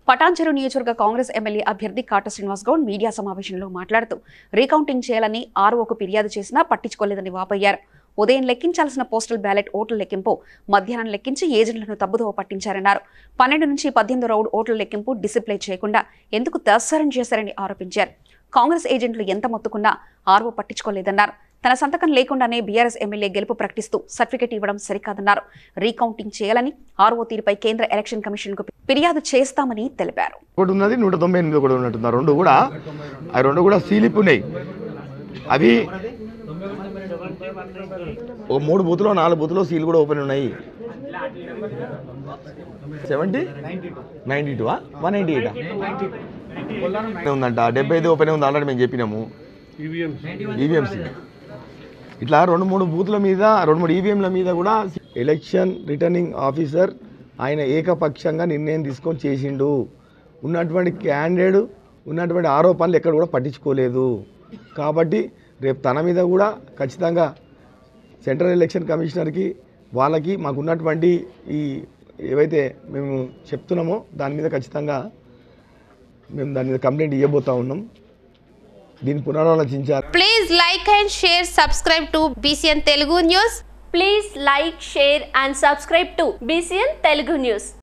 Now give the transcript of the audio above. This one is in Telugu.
పటాన్చెరు నియోజకవర్గ కాంగ్రెస్ ఎమ్మెల్యే అభ్యర్థి కాట శ్రీనివాస్ గౌడ్ మీడియా సమావేశంలో మాట్లాడుతూ రీకౌంటింగ్ చేయాలని ఆర్ఓకు ఫిర్యాదు చేసినా పట్టించుకోలేదని వాపోయారు ఉదయం లెక్కించాల్సిన పోస్టల్ బ్యాలెట్ ఓట్ల లెక్కింపు మధ్యాహ్నం లెక్కించి ఏజెంట్లను తప్పుదోవ పట్టించారన్నారు పన్నెండు నుంచి పద్దెనిమిది రౌండ్ ఓట్ల లెక్కింపు డిసిప్లే చేయకుండా ఎందుకు తస్సరం చేశారని ఆరోపించారు కాంగ్రెస్ ఏజెంట్లు ఎంత మొత్తుకున్నా ఆర్ఓ పట్టించుకోలేదన్నారు తన సంతకం లేకుండానే బీఆర్ఎస్ ఎమ్మెల్యే గెలుపు ప్రకటిస్తూ సర్టిఫికెట్ ఇవ్వడం సరికాదన్నారు రీకౌంటింగ్ చేయాలని ఆర్ఓ తీరుపై కేంద్ర ఎలక్షన్ కమిషన్ కు ఫిర్యాదు చేస్తామని తెలిపారు ఒకటి ఉన్నది నూట తొంభై ఎనిమిది కూడా ఉన్నట్టుంది ఆ రెండు కూడా ఆ రెండు కూడా సీలిప్ ఉన్నాయి అవి ఓ మూడు బూతులో నాలుగు బూతులో సీల్ కూడా ఓపెన్ ఉన్నాయి seventy ninety two one eighty eight ఉందంట డెబ్బై ఐదు ఓపెన్ ఉంది ఆల్రెడీ మేము చెప్పినాము ఈవీఎంసీ ఇట్లా రెండు మూడు బూత్ల మీద రెండు మూడు ఈవీఎంల మీద కూడా ఎలక్షన్ రిటర్నింగ్ ఆఫీసర్ ఆయన ఏకపక్షంగా నిర్ణయం తీసుకొని చేసిండు ఉన్నటువంటి క్యాండిడేట్ ఉన్నటువంటి ఆరోపణలు ఎక్కడ కూడా పట్టించుకోలేదు కాబట్టి రేపు తన మీద కూడా ఖచ్చితంగా సెంట్రల్ ఎలక్షన్ కమిషనర్కి వాళ్ళకి మాకు ఉన్నటువంటి ఈ ఏవైతే మేము చెప్తున్నామో దాని మీద ఖచ్చితంగా మేము దాని మీద కంప్లైంట్ ఇవ్వబోతా ఉన్నాం దీన్ని పునరాలోచించాలి Please like and share, subscribe to BCN Telugu News. Please like, share and subscribe to BCN Telugu News.